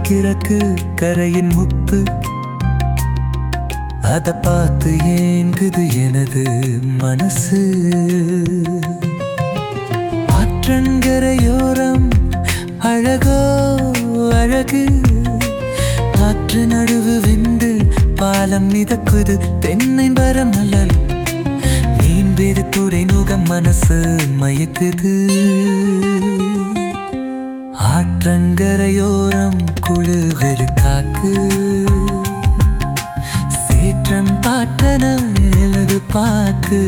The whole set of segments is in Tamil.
கிழக்கு கரையின் முத்து அத பார்த்து ஏங்குது எனது மனசு ஆற்றங்கரையோரம் அழகோ அழகு ஆற்று நடுவு விண்டு பாலம் மிதக்குது தென்னை மரம் மலர் மீன் வேறு துறை நுகம் மனசு மயக்குது ஆற்றங்கரையோரம் குழுவெரு காக்கு சீற்றம் பாட்டன எழுது பாக்கு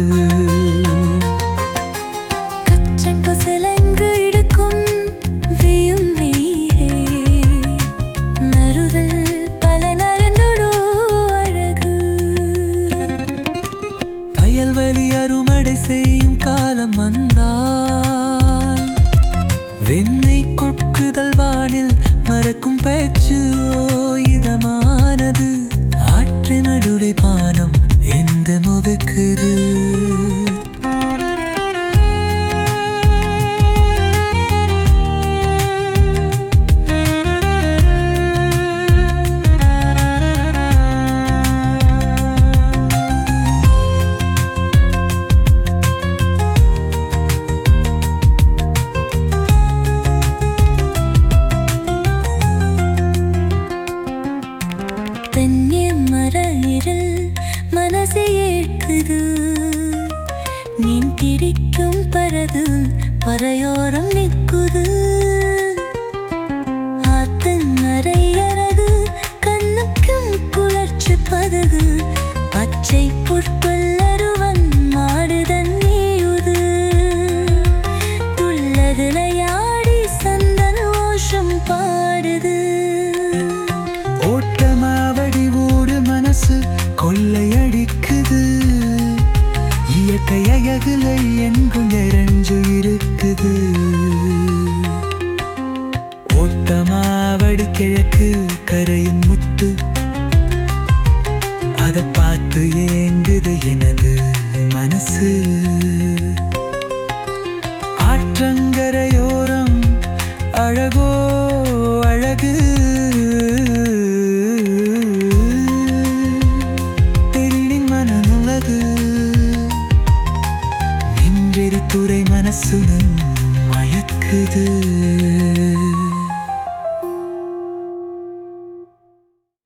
கச்சங்குசலங்கு இடுக்கும் வியும் நீரே. நறுதல் பல நரந்தொடோ அழகு. வயல்வெளி அறுமடை செய்யும் காலம் வந்தால் வெண்ணை கொக்குதல் வானில் மறக்கும் பேச்சு இதமானது ஆற்று நடுரை பானம் எந்த முதுக்குது தென்னை மர இருள் மனசை ஏற்குது. நீன் திரிக்கும் பரது பறையோரம் நிற்குது ஆத்து நரையரகு கண்ணுக்கும் குளர்ச்சி பதகு பச்சை புற்பல்லருவன் மாடுதன் நீயுது துள்ளதுலையாடி சந்தன ஓஷம் பாடுது ஓட்டமாவடி ஓடு மனசு கொள்ளையடிக்குது இயற்கை அழகுலை எங்கும் நிறைஞ்சு இருக்குது ஓட்டமாவடி கிழக்கு கரையின் முத்து அதை பார்த்து ஏங்குது எனது மனசு ஆற்றங்கரையோரம் அழகோ அழகு திருடின் மனமுலகு நின்றெரு துறை மனசுடன் மயக்குது